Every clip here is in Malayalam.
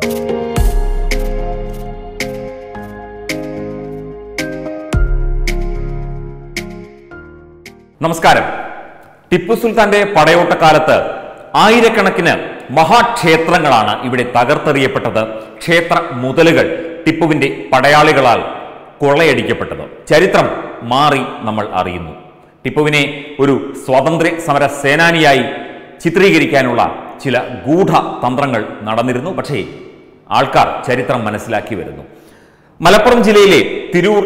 നമസ്കാരം ടിപ്പു സുൽത്താന്റെ പടയോട്ടക്കാലത്ത് ആയിരക്കണക്കിന് മഹാക്ഷേത്രങ്ങളാണ് ഇവിടെ തകർത്തെറിയപ്പെട്ടത് ക്ഷേത്ര മുതലുകൾ ടിപ്പുവിന്റെ പടയാളികളാൽ കൊള്ളയടിക്കപ്പെട്ടത് ചരിത്രം മാറി നമ്മൾ അറിയുന്നു ടിപ്പുവിനെ ഒരു സ്വാതന്ത്ര്യ സമര സേനാനിയായി ചിത്രീകരിക്കാനുള്ള ചില ഗൂഢ തന്ത്രങ്ങൾ നടന്നിരുന്നു പക്ഷേ ആൾക്കാർ ചരിത്രം മനസ്സിലാക്കി വരുന്നു മലപ്പുറം ജില്ലയിലെ തിരൂർ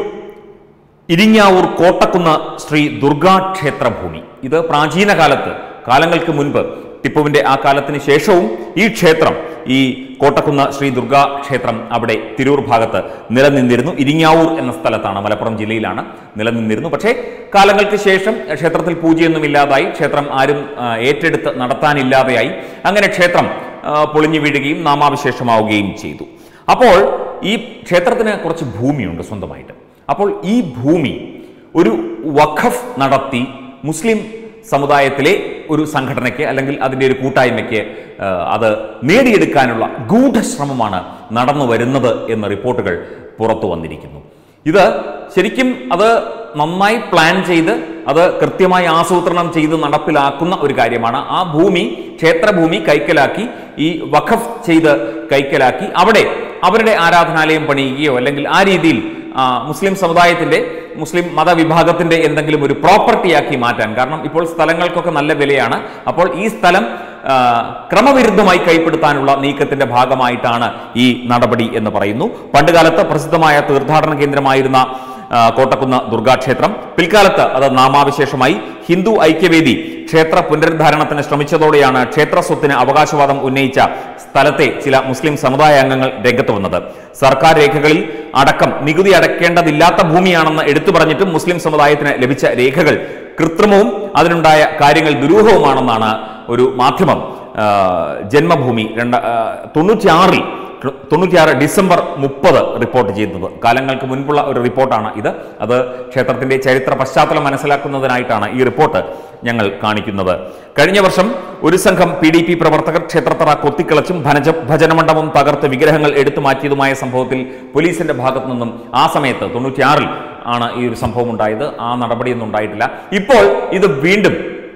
ഇരിങ്ങാവൂർ കോട്ടക്കുന്ന് ശ്രീ ദുർഗാ ക്ഷേത്ര ഭൂമി ഇത് പ്രാചീന കാലത്ത് കാലങ്ങൾക്ക് മുൻപ് ടിപ്പുവിന്റെ ആ കാലത്തിന് ശേഷവും ഈ ക്ഷേത്രം ഈ കോട്ടക്കുന്ന് ശ്രീ ദുർഗാ ക്ഷേത്രം അവിടെ തിരൂർ ഭാഗത്ത് നിലനിന്നിരുന്നു ഇരിങ്ങാവൂർ എന്ന സ്ഥലത്താണ് മലപ്പുറം ജില്ലയിലാണ് നിലനിന്നിരുന്നു പക്ഷേ കാലങ്ങൾക്ക് ശേഷം ക്ഷേത്രത്തിൽ പൂജയൊന്നും ഇല്ലാതായി ക്ഷേത്രം ആരും ആ, ഏറ്റെടുത്ത് നടത്താനില്ലാതെയായി അങ്ങനെ ക്ഷേത്രം ആ, പൊളിഞ്ഞു വീഴുകയും നാമാവിശേഷമാവുകയും ചെയ്തു അപ്പോൾ ഈ ക്ഷേത്രത്തിന് കുറച്ച് ഭൂമിയുണ്ട് സ്വന്തമായിട്ട് അപ്പോൾ ഈ ഭൂമി ഒരു വഖഫ് നടത്തി മുസ്ലിം സമുദായത്തിലെ ഒരു സംഘടനയ്ക്ക് അല്ലെങ്കിൽ അതിൻ്റെ ഒരു കൂട്ടായ്മയ്ക്ക് ആ, അത് നേടിയെടുക്കാനുള്ള ഗൂഢശ്രമമാണ് നടന്നു വരുന്നത് എന്ന റിപ്പോർട്ടുകൾ പുറത്തു വന്നിരിക്കുന്നു ഇത് ശരിക്കും അത് നന്നായി പ്ലാൻ ചെയ്ത് അത് കൃത്യമായി ആസൂത്രണം ചെയ്ത് നടപ്പിലാക്കുന്ന ഒരു കാര്യമാണ് ആ ഭൂമി ക്ഷേത്രഭൂമി കൈക്കലാക്കി ഈ വഖഫ് ചെയ്ത് കൈക്കലാക്കി അവിടെ അവരുടെ ആരാധനാലയം പണിയുകയോ അല്ലെങ്കിൽ ആ രീതിയിൽ ആ, മുസ്ലിം സമുദായത്തിന്റെ മുസ്ലിം മതവിഭാഗത്തിന്റെ എന്തെങ്കിലും ഒരു പ്രോപ്പർട്ടിയാക്കി മാറ്റാൻ കാരണം ഇപ്പോൾ സ്ഥലങ്ങൾക്കൊക്കെ നല്ല വിലയാണ് അപ്പോൾ ഈ സ്ഥലം ആ, ക്രമവിരുദ്ധമായി കൈപ്പെടുത്താനുള്ള നീക്കത്തിന്റെ ഭാഗമായിട്ടാണ് ഈ നടപടി എന്ന് പറയുന്നു പണ്ടുകാലത്ത് പ്രസിദ്ധമായ തീർത്ഥാടന കേന്ദ്രമായിരുന്ന ആ, കോട്ടക്കുന്ന് ദുർഗാക്ഷേത്രം പിൽക്കാലത്ത് അത് നാമാവിശേഷമായി ഹിന്ദു ഐക്യവേദി ക്ഷേത്ര പുനരുദ്ധാരണത്തിന് ശ്രമിച്ചതോടെയാണ് ക്ഷേത്ര സ്വത്തിന് അവകാശവാദം ഉന്നയിച്ച സ്ഥലത്തെ ചില മുസ്ലിം സമുദായ അംഗങ്ങൾ രംഗത്ത് വന്നത് സർക്കാർ രേഖകളിൽ അടക്കം നികുതി അടയ്ക്കേണ്ടതില്ലാത്ത ഭൂമിയാണെന്ന് എടുത്തു പറഞ്ഞിട്ടും മുസ്ലിം സമുദായത്തിന് ലഭിച്ച രേഖകൾ കൃത്രിമവും അതിനുണ്ടായ കാര്യങ്ങൾ ദുരൂഹവുമാണെന്നാണ് ഒരു മാധ്യമം ആ, ജന്മഭൂമി രണ്ട ആ, തൊണ്ണൂറ്റിയാറിൽ തൊണ്ണൂറ്റിയാറ് ഡിസംബർ മുപ്പത് റിപ്പോർട്ട് ചെയ്തത് കാലങ്ങൾക്ക് മുൻപുള്ള ഒരു റിപ്പോർട്ടാണ് ഇത് അത് ക്ഷേത്രത്തിന്റെ ചരിത്ര പശ്ചാത്തലം മനസ്സിലാക്കുന്നതിനായിട്ടാണ് ഈ റിപ്പോർട്ട് ഞങ്ങൾ കാണിക്കുന്നത് കഴിഞ്ഞ വർഷം ഒരു സംഘം പി ഡി പി പ്രവർത്തകർ ക്ഷേത്രത്തറ കൊത്തിക്കിളച്ചും ഭനജ ഭജനമണ്ഡപം തകർത്ത് വിഗ്രഹങ്ങൾ എടുത്തു മാറ്റിയതുമായ സംഭവത്തിൽ പോലീസിന്റെ ഭാഗത്തു നിന്നും ആ സമയത്ത് തൊണ്ണൂറ്റിയാറിൽ ആണ് ഈ ഒരു സംഭവം ഉണ്ടായത് ആ നടപടിയൊന്നും ഉണ്ടായിട്ടില്ല ഇപ്പോൾ ഇത് വീണ്ടും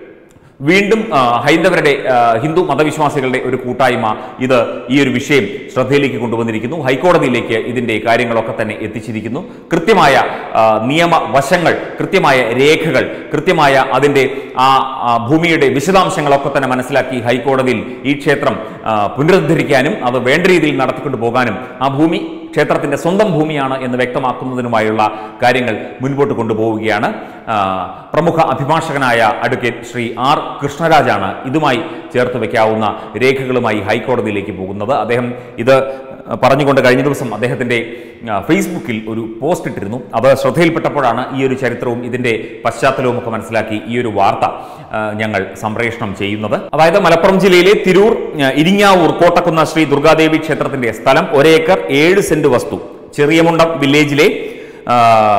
വീണ്ടും ആ, ഹൈന്ദവരുടെ ആ, ഹിന്ദു മതവിശ്വാസികളുടെ ഒരു കൂട്ടായ്മ ഇത് ഈ ഒരു വിഷയം ശ്രദ്ധയിലേക്ക് കൊണ്ടുവന്നിരിക്കുന്നു ഹൈക്കോടതിയിലേക്ക് ഇതിന്റെ കാര്യങ്ങളൊക്കെ തന്നെ എത്തിച്ചിരിക്കുന്നു കൃത്യമായ ആ, നിയമവശങ്ങൾ കൃത്യമായ രേഖകൾ കൃത്യമായ അതിന്റെ ആ ആ, ഭൂമിയുടെ വിശദാംശങ്ങളൊക്കെ തന്നെ മനസ്സിലാക്കി ഹൈക്കോടതിയിൽ ഈ ക്ഷേത്രം ആ, പുനരുദ്ധരിക്കാനും അത് വേണ്ട രീതിയിൽ നടത്തിക്കൊണ്ടു പോകാനും ആ ഭൂമി ക്ഷേത്രത്തിന്റെ സ്വന്തം ഭൂമിയാണ് എന്ന് വ്യക്തമാക്കുന്നതിനുമായുള്ള കാര്യങ്ങൾ മുൻപോട്ട് കൊണ്ടുപോവുകയാണ് ആ, പ്രമുഖ അഭിഭാഷകനായ അഡ്വക്കേറ്റ് ശ്രീ ആർ കൃഷ്ണരാജാണ് ഇതുമായി ചേർത്ത് വെക്കാവുന്ന രേഖകളുമായി ഹൈക്കോടതിയിലേക്ക് പോകുന്നത് അദ്ദേഹം ഇത് പറഞ്ഞുകൊണ്ട് കഴിഞ്ഞ ദിവസം അദ്ദേഹത്തിന്റെ ആ, ഫേസ്ബുക്കിൽ ഒരു പോസ്റ്റ് ഇട്ടിരുന്നു അത് ശ്രദ്ധയിൽപ്പെട്ടപ്പോഴാണ് ഈ ഒരു ചരിത്രവും ഇതിന്റെ പശ്ചാത്തലവും ഒക്കെ മനസ്സിലാക്കി ഈ ഒരു വാർത്ത ആ, ഞങ്ങൾ സംപ്രേഷണം ചെയ്യുന്നത് അതായത് മലപ്പുറം ജില്ലയിലെ തിരൂർ ആ, ഇരിങ്ങാവൂർ കോട്ടക്കുന്ന ശ്രീ ദുർഗാദേവി ക്ഷേത്രത്തിന്റെ സ്ഥലം ഒരേക്കർ ഏഴ് സെന്റ് വസ്തു ചെറിയമുണ്ടം വില്ലേജിലെ ആ,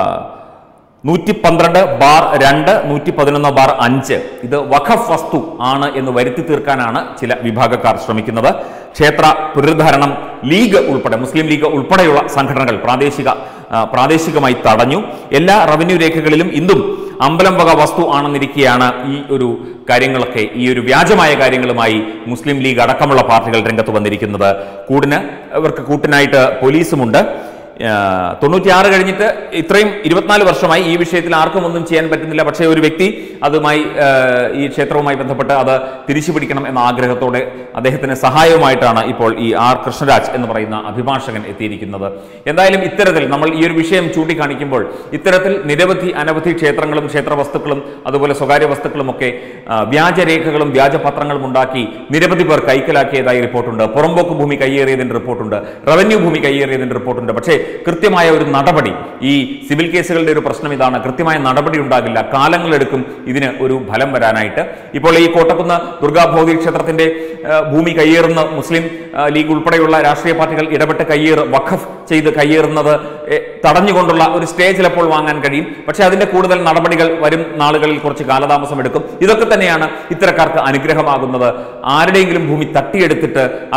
നൂറ്റി പന്ത്രണ്ട് ബാർ രണ്ട് നൂറ്റി പതിനൊന്ന് ബാർ അഞ്ച് ഇത് വഖഫ് വസ്തു ആണ് എന്ന് വരുത്തി തീർക്കാനാണ് ചില വിഭാഗക്കാർ ശ്രമിക്കുന്നത് ക്ഷേത്ര പുനരുദ്ധാരണം ലീഗ് ഉൾപ്പെടെ മുസ്ലിം ലീഗ് ഉൾപ്പെടെയുള്ള സംഘടനകൾ പ്രാദേശിക ആ, പ്രാദേശികമായി തടഞ്ഞു എല്ലാ റവന്യൂ രേഖകളിലും ഇന്നും അമ്പലം വക വസ്തു ആണെന്നിരിക്കെയാണ് ഈ ഒരു കാര്യങ്ങളൊക്കെ ഈ ഒരു വ്യാജമായ കാര്യങ്ങളുമായി മുസ്ലിം ലീഗ് അടക്കമുള്ള പാർട്ടികൾ രംഗത്ത് വന്നിരിക്കുന്നത് കൂടിന് ഇവർക്ക് കൂട്ടിനായിട്ട് പോലീസുമുണ്ട് ആഹ് തൊണ്ണൂറ്റിയാറ് കഴിഞ്ഞിട്ട് ഇത്രയും ഇരുപത്തിനാല് വർഷമായി ഈ വിഷയത്തിൽ ആർക്കും ഒന്നും ചെയ്യാൻ പറ്റുന്നില്ല പക്ഷേ ഒരു വ്യക്തി അതുമായി ആഹ് ഈ ക്ഷേത്രവുമായി ബന്ധപ്പെട്ട് അത് തിരിച്ചു പിടിക്കണം എന്ന ആഗ്രഹത്തോടെ അദ്ദേഹത്തിന് സഹായവുമായിട്ടാണ് ഇപ്പോൾ ഈ ആർ കൃഷ്ണരാജ് എന്ന് പറയുന്ന അഭിഭാഷകൻ എത്തിയിരിക്കുന്നത് എന്തായാലും ഇത്തരത്തിൽ നമ്മൾ ഈ ഒരു വിഷയം ചൂണ്ടിക്കാണിക്കുമ്പോൾ ഇത്തരത്തിൽ നിരവധി അനവധി ക്ഷേത്രങ്ങളും ക്ഷേത്ര വസ്തുക്കളും അതുപോലെ സ്വകാര്യ വസ്തുക്കളും ഒക്കെ ആഹ് വ്യാജരേഖകളും വ്യാജപത്രങ്ങളും ഉണ്ടാക്കി നിരവധി പേർ കൈക്കലാക്കിയതായി റിപ്പോർട്ടുണ്ട് പുറമ്പോക്ക് ഭൂമി കയ്യേറിയതിന്റെ റിപ്പോർട്ടുണ്ട് റവന്യൂ ഭൂമി കയ്യേറിയതിന്റെ റിപ്പോർട്ടുണ്ട് പക്ഷേ കൃത്യമായ ഒരു നടപടി ഈ സിവിൽ കേസുകളുടെ ഒരു പ്രശ്നം ഇതാണ് കൃത്യമായ നടപടി ഉണ്ടാകില്ല കാലങ്ങളെടുക്കും ഇതിന് ഒരു ഫലം വരാനായിട്ട് ഇപ്പോൾ ഈ കോട്ടക്കുന്ന് ദുർഗാ ഭൗതിക ക്ഷേത്രത്തിന്റെ ആ, ഭൂമി കയ്യേറുന്ന മുസ്ലിം ആ, ലീഗ് ഉൾപ്പെടെയുള്ള രാഷ്ട്രീയ പാർട്ടികൾ ഇടപെട്ട് കയ്യേറ് വഖഫ് ചെയ്ത് കയ്യേറുന്നത് എ, തടഞ്ഞുകൊണ്ടുള്ള ഒരു സ്റ്റേ ചിലപ്പോൾ വാങ്ങാൻ കഴിയും പക്ഷേ അതിന്റെ കൂടുതൽ നടപടികൾ വരും നാളുകളിൽ കുറച്ച് കാലതാമസം എടുക്കും ഇതൊക്കെ തന്നെയാണ് ഇത്തരക്കാർക്ക് അനുഗ്രഹമാകുന്നത് ആരുടെയെങ്കിലും ഭൂമി തട്ടിയെടുത്തിട്ട് അത്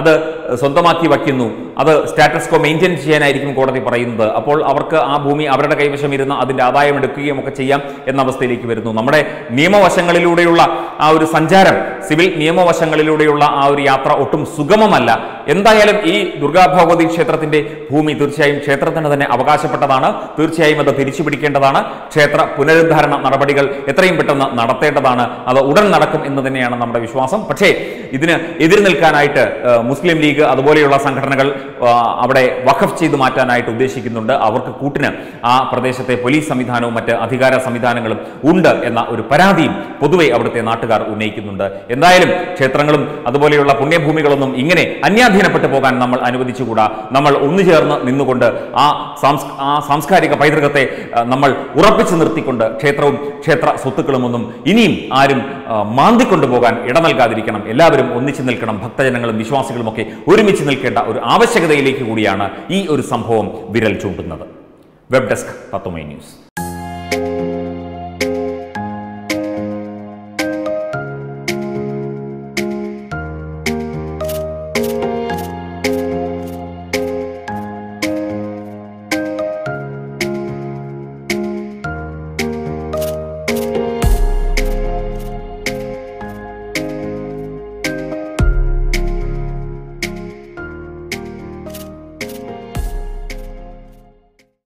സ്വന്തമാക്കി വയ്ക്കുന്നു അത് സ്റ്റാറ്റസ് കോ മെയിൻറ്റെയിൻ ചെയ്യാനായിരിക്കും കോടതി പറയുന്നത് അപ്പോൾ അവർക്ക് ആ ഭൂമി അവരുടെ കൈവശം ഇരുന്ന് അതിന്റെ ആദായം എടുക്കുകയും ഒക്കെ ചെയ്യാം എന്ന അവസ്ഥയിലേക്ക് വരുന്നു നമ്മുടെ നിയമവശങ്ങളിലൂടെയുള്ള ആ ഒരു സഞ്ചാരം സിവിൽ നിയമവശങ്ങളിലൂടെയുള്ള ആ ഒരു യാത്ര ഒട്ടും സുഗമമല്ല എന്തായാലും ഈ ദുർഗാ ഭഗവതി ക്ഷേത്രത്തിന്റെ ഭൂമി തീർച്ചയായും ക്ഷേത്രത്തിന് തന്നെ അവകാശപ്പെട്ടതാണ് തീർച്ചയായും അത് തിരിച്ചു പിടിക്കേണ്ടതാണ് ക്ഷേത്ര പുനരുദ്ധാരണ നടപടികൾ എത്രയും പെട്ടെന്ന് നടത്തേണ്ടതാണ് അത് ഉടൻ നടക്കും എന്ന് തന്നെയാണ് നമ്മുടെ വിശ്വാസം പക്ഷേ ഇതിന് എതിര് നിൽക്കാനായിട്ട് ആ, മുസ്ലിം ലീഗ് അതുപോലെയുള്ള സംഘടനകൾ ആ, അവിടെ വഖഫ് ചെയ്ത് മാറ്റാനായിട്ട് ഉദ്ദേശിക്കുന്നുണ്ട് അവർക്ക് കൂട്ടിന് ആ പ്രദേശത്തെ പോലീസ് സംവിധാനവും മറ്റ് അധികാര സംവിധാനങ്ങളും ഉണ്ട് എന്ന ഒരു പരാതിയും പൊതുവെ അവിടുത്തെ നാട്ടുകാർ ഉന്നയിക്കുന്നുണ്ട് എന്തായാലും ക്ഷേത്രങ്ങളും അതുപോലെയുള്ള പുണ്യഭൂമികളൊന്നും ഇങ്ങനെ അന്യാധീനപ്പെട്ടു പോകാൻ നമ്മൾ അനുവദിച്ചുകൂടാ നമ്മൾ ഒന്നു ചേർന്ന് നിന്നുകൊണ്ട് ആ സാംസ് ആ സാംസ്കാരിക പൈതൃകത്തെ ആ, നമ്മൾ ഉറപ്പിച്ചു നിർത്തിക്കൊണ്ട് ക്ഷേത്രവും ക്ഷേത്ര സ്വത്തുക്കളും ഒന്നും ഇനിയും ആരും ആ, മാന്തിക്കൊണ്ടു പോകാൻ ഇട നൽകാതിരിക്കണം എല്ലാവരും ഒന്നിച്ചു നിൽക്കണം ഭക്തജനങ്ങളും വിശ്വാസികളും ഒക്കെ ഒരുമിച്ച് നിൽക്കേണ്ട ഒരു ആവശ്യകതയിലേക്ക് കൂടിയാണ് ഈ ഒരു സംഭവം വിരൽ ചൂണ്ടുന്നത് വെബ് ഡെസ്ക് തത്വമൈ ന്യൂസ്